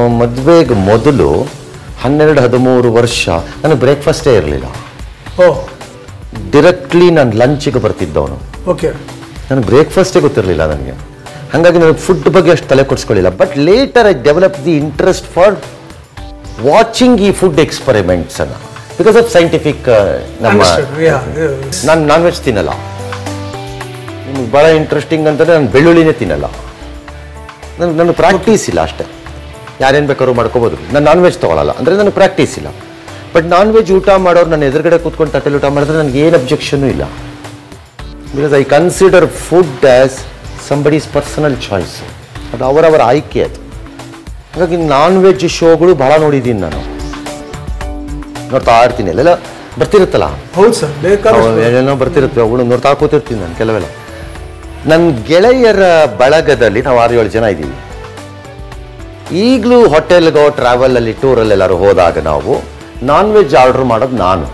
ಮದುವೆಗೆ ಮೊದಲು ಹನ್ನೆರಡು ಹದಿಮೂರು ವರ್ಷ ನನಗೆ ಬ್ರೇಕ್ಫಾಸ್ಟೇ ಇರಲಿಲ್ಲ ಓ ಡೈರೆಕ್ಟ್ಲಿ ನಾನು ಲಂಚಿಗೆ ಬರ್ತಿದ್ದವನು ಓಕೆ ನನಗೆ ಬ್ರೇಕ್ಫಾಸ್ಟೇ ಗೊತ್ತಿರಲಿಲ್ಲ ನನಗೆ ಹಾಗಾಗಿ ನನಗೆ ಫುಡ್ ಬಗ್ಗೆ ಅಷ್ಟು ತಲೆ ಕೊಡಿಸ್ಕೊಳ್ಳಿಲ್ಲ but later I develop the interest for watching ಈ ಫುಡ್ ಎಕ್ಸ್ಪರಿಮೆಂಟ್ಸ್ ಅನ್ನ ಬಿಕಾಸ್ ಆಫ್ ಸೈಂಟಿಫಿಕ್ ನಮ್ಮ ನಾನು ನಾನ್ ವೆಜ್ ತಿನ್ನಲ್ಲ ನಿಮ್ಗೆ ಭಾಳ ಇಂಟ್ರೆಸ್ಟಿಂಗ್ ಅಂತಂದರೆ ನಾನು ಬೆಳ್ಳುಳ್ಳಿನೇ ತಿನ್ನಲ್ಲ ನನಗೆ ನನಗೆ ಪ್ರಾಕ್ಟೀಸ್ ಇಲ್ಲ ಅಷ್ಟೇ ಯಾರೇನು ಬೇಕಾದ್ರೂ ಮಾಡ್ಕೋಬೋದು ನಾನು ನಾನ್ ವೆಜ್ ತೊಗೊಳಲ್ಲ ಅಂದರೆ ನನಗೆ ಪ್ರಾಕ್ಟೀಸ್ ಇಲ್ಲ ಬಟ್ ನಾನ್ ವೆಜ್ ಊಟ ಮಾಡೋರು ನನ್ನ ಎದುರುಗಡೆ ಕೂತ್ಕೊಂಡು ತಟ್ಟೆಲಿ ಊಟ ಮಾಡಿದ್ರೆ ನನಗೆ ಏನು ಅಬ್ಜೆಕ್ಷನೂ ಇಲ್ಲ because I consider food as somebody's personal choice ಅದು ಅವರವರ ಆಯ್ಕೆ ಅದು ಹಾಗಾಗಿ ನಾನ್ ವೆಜ್ ಶೋಗಳು ಭಾಳ ನೋಡಿದ್ದೀನಿ ನಾನು ನೋಡ್ತಾ ಇರ್ತೀನಿ ಅಲ್ಲೆಲ್ಲ ಬರ್ತಿರುತ್ತಲ್ಲ ಹೌದು ಸರ್ ಬೇಕಾದಷ್ಟು ಅವು ಏನೇನೋ ಬರ್ತಿರುತ್ತೆ ಅವಳು ನೋಡ್ತಾ ಕೂತಿರ್ತೀನಿ ನಾನು ಕೆಲವೆಲ್ಲ ನನ್ನ ಗೆಳೆಯರ ಬಳಗದಲ್ಲಿ ನಾವು ಆರು ಏಳು ಜನ ಇದ್ದೀವಿ ಈಗಲೂ ಹೋಟೆಲ್ಗೋ ಟ್ರಾವೆಲಲ್ಲಿ ಟೂರಲ್ಲಿ ಎಲ್ಲರೂ ಹೋದಾಗ ನಾವು ನಾನ್ ವೆಜ್ ಆರ್ಡರ್ ಮಾಡೋದು ನಾನು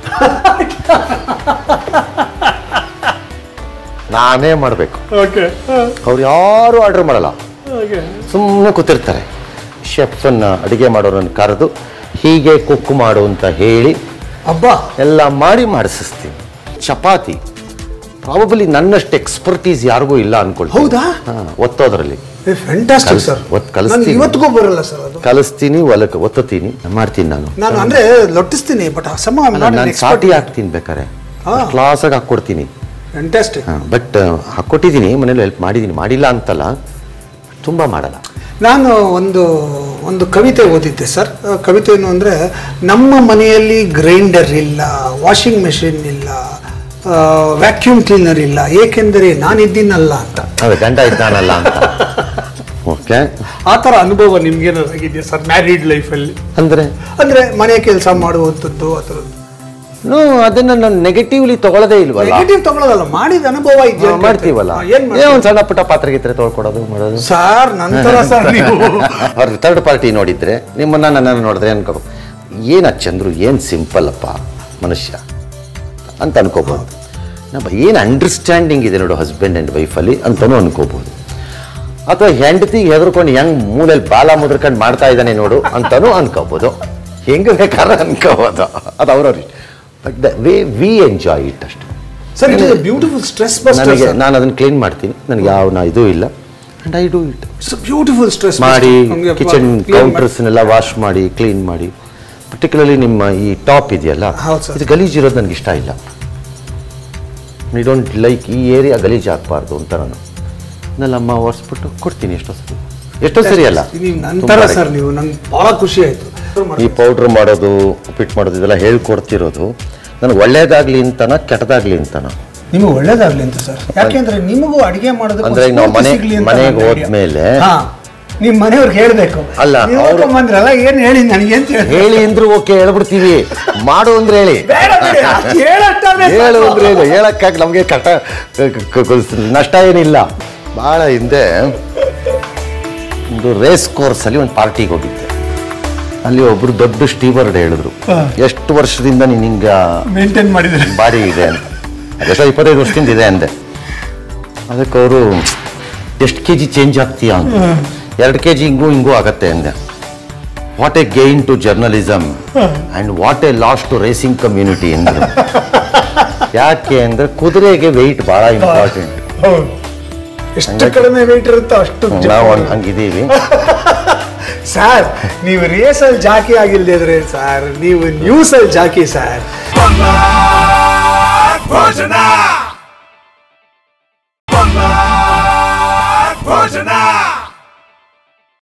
ನಾನೇ ಮಾಡಬೇಕು ಓಕೆ ಅವ್ರು ಯಾರು ಆರ್ಡರ್ ಮಾಡಲ್ಲ ಓಕೆ ಸುಮ್ಮನೆ ಕೂತಿರ್ತಾರೆ ಶೆಫನ್ನು ಅಡುಗೆ ಮಾಡೋರನ್ನು ಕರೆದು ಹೀಗೆ ಕುಕ್ ಮಾಡು ಅಂತ ಹೇಳಿ ಅಬ್ಬಾ ಎಲ್ಲ ಮಾಡಿ ಮಾಡಿಸ್ತೀನಿ ಚಪಾತಿ ಪ್ರಾಬಬಲಿ ನನ್ನಷ್ಟು ಎಕ್ಸ್ಪರ್ಟೀಸ್ ಯಾರಿಗೂ ಇಲ್ಲ ಅನ್ಕೊಳ್ತೀನಿ ಹೌದಾ ಹಾ, ಒತ್ತೋದ್ರಲ್ಲಿ ಫ್ಯಾಂಟಾಸ್ಟಿಕ್ ಕಲ್ಸ್- ಸರ್ ಒತ್ ಕಲಿಸ್ತೀನಿ. ನನ್ಗೆ ಇವತ್ತಿಗೂ ಬರಲ್ಲ ಸರ್ ಅದು ಕಲಿಸ್ತೀನಿ ಹೊಲಕ್ಕೆ ಒತ್ತುತ್ತೀನಿ ಮಾಡ್ತೀನಿ ನಾನು ನಾನು ಅಂದ್ರೆ ಲೊಟ್ಟಿಸ್ತೀನಿ ಬಟ್ ಸಮ ನಾನು ಸಾಟಿ ಹಾಕ್ತೀನಿ ಬೇಕಾರೆ ಹಾ. ಕ್ಲಾಸಾಗಿ ಹಾಕ್ಕೊಡ್ತೀನಿ ಫ್ಯಾಂಟಾಸ್ಟಿಕ್ ಬಟ್ ಹಾಕ್ಕೊಟ್ಟಿದ್ದೀನಿ ಮನೇಲಿ ಹೆಲ್ಪ್ ಮಾಡಿದ್ದೀನಿ ಮಾಡಿಲ್ಲ ಅಂತಲ್ಲ ತುಂಬ ಮಾಡಲ್ಲ ನಾನು ಒಂದು ಒಂದು ಕವಿತೆ ಓದಿದ್ದೆ ಸರ್ ಆ ಕವಿತೆ ಏನು ಅಂದರೆ ನಮ್ಮ ಮನೆಯಲ್ಲಿ ಗ್ರೈಂಡರ್ ಇಲ್ಲ ವಾಷಿಂಗ್ ಮೆಷಿನ್ ಇಲ್ಲ ವ್ಯಾಕ್ಯೂಮ್ ಕ್ಲೀನರ್ ಇಲ್ಲ ಏಕೆಂದರೆ ನಾನಿದ್ದೀನಲ್ಲ ಅಂತ ಅದೇ ಗಂಡ ಇದ್ದಾನಲ್ಲ ಅಂತ ಓಕೆ ಆ ಥರ ಅನುಭವ ನಿಮ್ಗೇನಾದ್ರು ಆಗಿದೆಯಾ ಸರ್ ಮ್ಯಾರಿಡ್ ಲೈಫಲ್ಲಿ ಅಂದರೆ ಅಂದರೆ ಮನೆ ಕೆಲಸ ಮಾಡುವಂಥದ್ದು ಆ ಥರದ್ದು ನೋ ಅದನ್ನ ನಾನು ನೆಗೆಟಿವ್ಲಿ ತಗೊಳ್ಳೋದೇ ಇಲ್ವಲ್ಲ ನೆಗೆಟಿವ್ ತಗೊಳ್ಳೋದಲ್ಲ ಮಾಡಿದ ಅನುಭವ ಇದೆಯಾ ನಾವು ಮಾಡ್ತೀವಲ್ಲ ಏನು ಏನೋ ಒಂದು ಸಣ್ಣ ಪುಟ್ಟ ಪಾತ್ರೆ ಗೀತ್ರೆ ತೊಳ್ಕೊಡೋದು ಮಾಡೋದು ಸರ್ ನಂತರ ಸರ್ ನೀವು ಅವ್ರ ಥರ್ಡ್ ಪಾರ್ಟಿ ನೋಡಿದ್ರೆ ನಿಮ್ಮನ್ನ ನನ್ನನ್ನು ನೋಡಿದ್ರೆ ಅನ್ಕೋ ಏನು ಚಂದ್ರು ಏನು ಸಿಂಪಲ್ ಅಪ್ಪ ಮನುಷ್ಯ ಅಂತ ಅನ್ಕೋಬೋದು ನಮ್ಮ ಏನು ಅಂಡರ್ಸ್ಟ್ಯಾಂಡಿಂಗ್ ಇದೆ ನೋಡು ಹಸ್ಬೆಂಡ್ ಆ್ಯಂಡ್ ವೈಫಲ್ಲಿ ಅಂತಲೂ ಅನ್ಕೋಬೋದು ಅಥವಾ ಹೆಂಡತಿಗೆ ಹೆದರ್ಕೊಂಡು ಹೆಂಗ್ ಮೂಲೆಯಲ್ಲಿ ಬಾಲ ಮುದ್ರಕೊಂಡು ಮಾಡ್ತಾ ಇದ್ದಾನೆ ನೋಡು ಅಂತಲೂ ಅನ್ಕೋಬೋದು ಹೆಂಗೆ ಬೇಕಾದ್ರೆ ಅನ್ಕೋಬೋದು ಅದು ಅವ್ರವ್ರು but the way we enjoy it ಅಷ್ಟೇ sir it is beautiful stress buster ನನಗೆ ಸರ್ ನಾನು ಅದನ್ನು ಕ್ಲೀನ್ ಮಾಡ್ತೀನಿ ನನಗೆ ಯಾವ ನಾ ಇದು ಇಲ್ಲ and I do it it's beautiful stress ಮಾಡಿ ಕಿಚನ್ ಕೌಂಟರ್ಸ್ನೆಲ್ಲ ವಾಶ್ ಮಾಡಿ ಕ್ಲೀನ್ ಮಾಡಿ ಪರ್ಟಿಕ್ಯುಲರ್ಲಿ ನಿಮ್ಮ ಈ ಟಾಪ್ ಇದೆಯಲ್ಲ ಹೌದು ಸರ್. ಇದು ಗಲೀಜ್ ಇರೋದು ನನಗೆ ಇಷ್ಟ ಇಲ್ಲ ಐ ಡೋಂಟ್ ಲೈಕ್ ಈ ಏರಿಯಾ ಗಲೀಜ್ ಹಾಕ್ಬಾರ್ದು ಅಂತ ನಾನು ನಲ್ಲಮ್ಮ ಒರೆಸ್ಬಿಟ್ಟು ಕೊಡ್ತೀನಿ ಎಷ್ಟೋ ಸರಿ ಎಷ್ಟೋ ಸರಿ ಅಲ್ಲ ನೀವು ನಂತರ ತುಂಬಾ ಸರ್ ನೀವು ನಂಗೆ ಬಹಳ ಖುಷಿ ಆಯ್ತು ಈ ಪೌಡ್ರ್ ಮಾಡೋದು ಉಪ್ಪಿಟ್ಟು ಮಾಡೋದು ಇದೆಲ್ಲ ಹೇಳ್ಕೊಡ್ತಿರೋದು ನನಗೆ ಒಳ್ಳೇದಾಗ್ಲಿ ಅಂತನ ಕೆಟ್ಟದಾಗ್ಲಿ ಅಂತನ ನಿಮಗೆ ಒಳ್ಳೇದಾಗ್ಲಿ ಅಂತ ಸರ್ ಯಾಕೆಂದ್ರೆ ನಿಮಗೂ ಅಡಿಗೆ ಮಾಡೋದಕ್ಕೆ ಅಂದ್ರೆ ಒಂದು ನಾವು ಸ್ಫೂರ್ತಿ ಮನೆ- ಸಿಗ್ಲಿ ಅಂತ ಮನೆಗೆ ನನ್ನ idea. ಹೋದ್ಮೇಲೆ- ಹಾ ನಿಮ್ಮ ಮನೆಯವ್ರಿಗೆ ಹೇಳ್ಬೇಕು ಅಲ್ಲ, ನೀವು ಅವ್ರು- ಬಂದ್ರಲ್ಲ ಏನ್ ಹೇಳಿ ನನಗೆ ಅಂತ ಹೇಳಿ ಹೇಳಿ ಅಂದ್ರು ಓಕೆ ಹೇಳ್ಬಿಡ್ತೀವಿ ಮಾಡು ಅಂದ್ರೆ ಹೇಳಿ ಬೇಡ ಬಿಡಿ, ಅಷ್ಟ್ ಹೇಳಷ್ಟಾದ್ರೆ ಹೇಳು ಸಾಕು. ಅಂದ್ರೆ ಹೇಳು ಹೇಳಕ್ಕಾಗಿ ನಮಗೆ ಕಟ ಕ- ಕ- ಕ- ನಷ್ಟ ಏನಿಲ್ಲ ಭಾಳ ಹಿಂದೆ ಒಂದು ರೇಸ್ ಕೋರ್ಸಲ್ಲಿ ಒಂದು ಪಾರ್ಟಿಗೆ ಹೋಗಿದ್ದೆ ಅಲ್ಲಿ ಒಬ್ರು ದೊಡ್ಡ ಸ್ಟೀವರ್ಡ್ ಹೇಳಿದ್ರು ಹಾ. ಎಷ್ಟು ವರ್ಷದಿಂದ ನೀನು ಹಿಂಗ ಮೇಂಟೈನ್ ಮಾಡಿದ್ರೆ ಬಾಡಿ ಇದೆ ಅಂತ ಅದೆಲ್ಲ ಇಪ್ಪತ್ತೈದು ವರ್ಷದಿಂದ ಇದೆ ಅಂದೆ ಅದಕ್ಕೆ ಅವರು ಎಷ್ಟು ಕೆ ಜಿ ಚೇಂಜ್ ಆಗ್ತೀಯಾ ಅಂತ ಎರಡು ಕೆ ಜಿ ಹಿಂಗೂ ಹಿಂಗೂ ಆಗತ್ತೆ ಅಂದೆ what a gain to journalism and what a loss to racing community ಅಂದರು ಯಾಕೆ ಅಂದರೆ ಕುದುರೆಗೆ ವೆಯ್ಟ್ ಭಾಳ ಇಂಪಾರ್ಟೆಂಟ್ ಎಷ್ಟು ಕಡಿಮೆ ವೆಯ್ಟ್ ಇರುತ್ತೋ ಅಷ್ಟು ನಾವು ಹಂಗ್- ಹಂಗಿದ್ದೀವಿ ಸರ್ ನೀವು ರೇಸಲ್ಲಿ ಜಾಕಿ ಆಗಿಲ್ದಿದ್ರೆ ಸರ್ ನೀವು ನ್ಯೂಸಲ್ಲಿ ಜಾಕಿ ಸರ್